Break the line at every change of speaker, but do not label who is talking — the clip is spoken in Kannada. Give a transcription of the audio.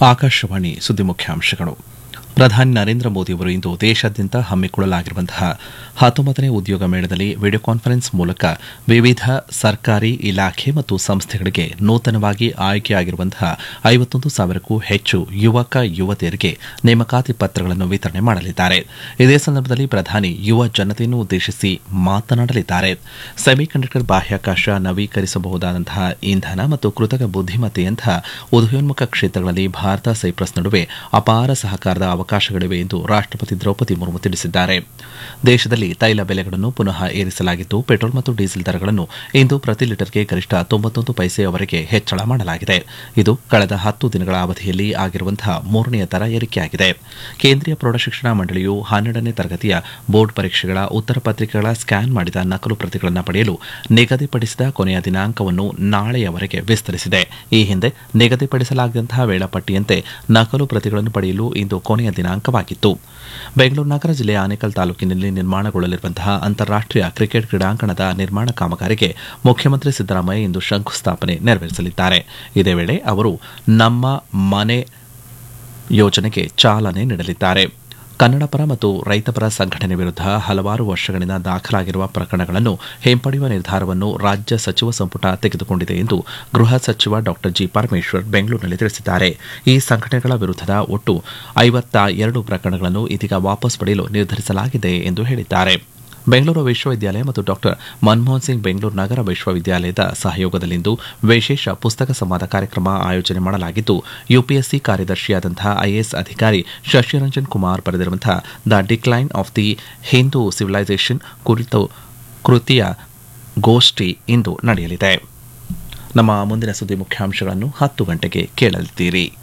ಆಕಾಶವಾಣಿ ಸುದ್ದಿ ಮುಖ್ಯಾಂಶಗಳು ಪ್ರಧಾನಿ ನರೇಂದ್ರ ಮೋದಿಯವರು ಇಂದು ದೇಶಾದ್ಯಂತ ಹಮ್ಮಿಕೊಳ್ಳಲಾಗಿರುವಂತಹ ಹತ್ತೊಂಬತ್ತನೇ ಉದ್ಯೋಗ ಮೇಳದಲ್ಲಿ ವಿಡಿಯೋ ಕಾನ್ಫರೆನ್ಸ್ ಮೂಲಕ ವಿವಿಧ ಸರ್ಕಾರಿ ಇಲಾಖೆ ಮತ್ತು ಸಂಸ್ಥೆಗಳಿಗೆ ನೂತನವಾಗಿ ಆಯ್ಕೆಯಾಗಿರುವಂತಹ ಐವತ್ತೊಂದು ಸಾವಿರಕ್ಕೂ ಹೆಚ್ಚು ಯುವಕ ಯುವತಿಯರಿಗೆ ನೇಮಕಾತಿ ಪತ್ರಗಳನ್ನು ವಿತರಣೆ ಮಾಡಲಿದ್ದಾರೆ ಇದೇ ಸಂದರ್ಭದಲ್ಲಿ ಪ್ರಧಾನಿ ಯುವ ಜನತೆಯನ್ನು ಉದ್ದೇಶಿಸಿ ಮಾತನಾಡಲಿದ್ದಾರೆ ಸೆಮಿಕಂಡಕ್ಟರ್ ಬಾಹ್ಯಾಕಾಶ ನವೀಕರಿಸಬಹುದಾದಂತಹ ಇಂಧನ ಮತ್ತು ಕೃತಕ ಬುದ್ದಿಮತ್ತೆಯಂತಹ ಉದಯೋನ್ಮುಖ ಕ್ಷೇತ್ರಗಳಲ್ಲಿ ಭಾರತ ಸೈಪ್ರಸ್ ನಡುವೆ ಅಪಾರ ಸಹಕಾರದ ಅವಕಾಶಗಳಿವೆ ಎಂದು ರಾಷ್ಟಪತಿ ದ್ರೌಪದಿ ಮುರ್ಮು ತಿಳಿಸಿದ್ದಾರೆ ದೇಶದಲ್ಲಿ ತೈಲ ಬೆಲೆಗಳನ್ನು ಪುನಃ ಏರಿಸಲಾಗಿದ್ದು ಪೆಟ್ರೋಲ್ ಮತ್ತು ಡೀಸೆಲ್ ದರಗಳನ್ನು ಇಂದು ಪ್ರತಿ ಲೀಟರ್ಗೆ ಗರಿಷ್ಠ ತೊಂಬತ್ತೊಂದು ಪೈಸೆಯವರೆಗೆ ಹೆಚ್ಚಳ ಮಾಡಲಾಗಿದೆ ಇದು ಕಳೆದ ಹತ್ತು ದಿನಗಳ ಅವಧಿಯಲ್ಲಿ ಆಗಿರುವಂತಹ ಮೂರನೆಯ ದರ ಏರಿಕೆಯಾಗಿದೆ ಕೇಂದ್ರೀಯ ಪ್ರೌಢಶಿಕ್ಷಣ ಮಂಡಳಿಯು ಹನ್ನೆರಡನೇ ತರಗತಿಯ ಬೋರ್ಡ್ ಪರೀಕ್ಷೆಗಳ ಉತ್ತರ ಪತ್ರಿಕೆಗಳ ಸ್ಕ್ಯಾನ್ ಮಾಡಿದ ನಕಲು ಪ್ರತಿಗಳನ್ನು ಪಡೆಯಲು ನಿಗದಿಪಡಿಸಿದ ಕೊನೆಯ ದಿನಾಂಕವನ್ನು ನಾಳೆಯವರೆಗೆ ವಿಸ್ತರಿಸಿದೆ ಈ ಹಿಂದೆ ನಿಗದಿಪಡಿಸಲಾಗಿದ್ದಂತಹ ವೇಳಾಪಟ್ಟಿಯಂತೆ ನಕಲು ಪ್ರತಿಗಳನ್ನು ಪಡೆಯಲು ಇಂದು ಕೊನೆಯ ದಿನಾಂಕವಾಗಿತ್ತು ಬೆಂಗಳೂರು ನಗರ ಜಿಲ್ಲೆಯ ಆನೇಕಲ್ ತಾಲೂಕಿನಲ್ಲಿ ನಿರ್ಮಾಣಗೊಳ್ಳಲಿರುವಂತಹ ಅಂತಾರಾಷ್ಟೀಯ ಕ್ರಿಕೆಟ್ ಕ್ರೀಡಾಂಗಣದ ನಿರ್ಮಾಣ ಕಾಮಗಾರಿಗೆ ಮುಖ್ಯಮಂತ್ರಿ ಸಿದ್ದರಾಮಯ್ಯ ಇಂದು ಶಂಕುಸ್ಥಾಪನೆ ನೆರವೇರಿಸಲಿದ್ದಾರೆ ಇದೇ ವೇಳೆ ಅವರು ನಮ್ಮ ಮನೆ ಯೋಜನೆಗೆ ಚಾಲನೆ ನೀಡಲಿದ್ದಾರೆ ಕನ್ನಡಪರ ಮತ್ತು ರೈತಪರ ಸಂಘಟನೆ ವಿರುದ್ಧ ಹಲವಾರು ವರ್ಷಗಳಿಂದ ದಾಖಲಾಗಿರುವ ಪ್ರಕರಣಗಳನ್ನು ಹಿಂಪಡೆಯುವ ನಿರ್ಧಾರವನ್ನು ರಾಜ್ಯ ಸಚಿವ ಸಂಪುಟ ತೆಗೆದುಕೊಂಡಿದೆ ಎಂದು ಗೃಹ ಸಚಿವ ಡಾ ಜಿ ಪರಮೇಶ್ವರ್ ಬೆಂಗಳೂರಿನಲ್ಲಿ ತಿಳಿಸಿದ್ದಾರೆ ಈ ಸಂಘಟನೆಗಳ ವಿರುದ್ಧದ ಒಟ್ಟು ಐವತ್ತ ಎರಡು ಪ್ರಕರಣಗಳನ್ನು ಇದೀಗ ವಾಪಸ್ ಪಡೆಯಲು ನಿರ್ಧರಿಸಲಾಗಿದೆ ಎಂದು ಹೇಳಿದ್ದಾರೆ ಬೆಂಗಳೂರು ವಿಶ್ವವಿದ್ಯಾಲಯ ಮತ್ತು ಡಾ ಮನಮೋಹನ್ ಸಿಂಗ್ ಬೆಂಗಳೂರು ನಗರ ವಿಶ್ವವಿದ್ಯಾಲಯದ ಸಹಯೋಗದಲ್ಲಿಂದು ವಿಶೇಷ ಪುಸ್ತಕ ಸಂವಾದ ಕಾರ್ಯಕ್ರಮ ಆಯೋಜನೆ ಮಾಡಲಾಗಿದ್ದು ಯುಪಿಎಸ್ಸಿ ಕಾರ್ಯದರ್ಶಿಯಾದಂತಹ ಐಎಎಸ್ ಅಧಿಕಾರಿ ಶಶಿರಂಜನ್ ಕುಮಾರ್ ಬರೆದಿರುವಂತಹ the decline of the Hindu civilisation ಕುರಿತು ಕೃತಿಯ ಗೋಷ್ಠಿ ಇಂದು ನಡೆಯಲಿದೆ ನಮ್ಮ ಮುಂದಿನ ಸುದ್ದಿ ಮುಖ್ಯಾಂಶಗಳನ್ನು ಹತ್ತು ಗಂಟೆಗೆ ಕೇಳಲಿದ್ದೀರಿ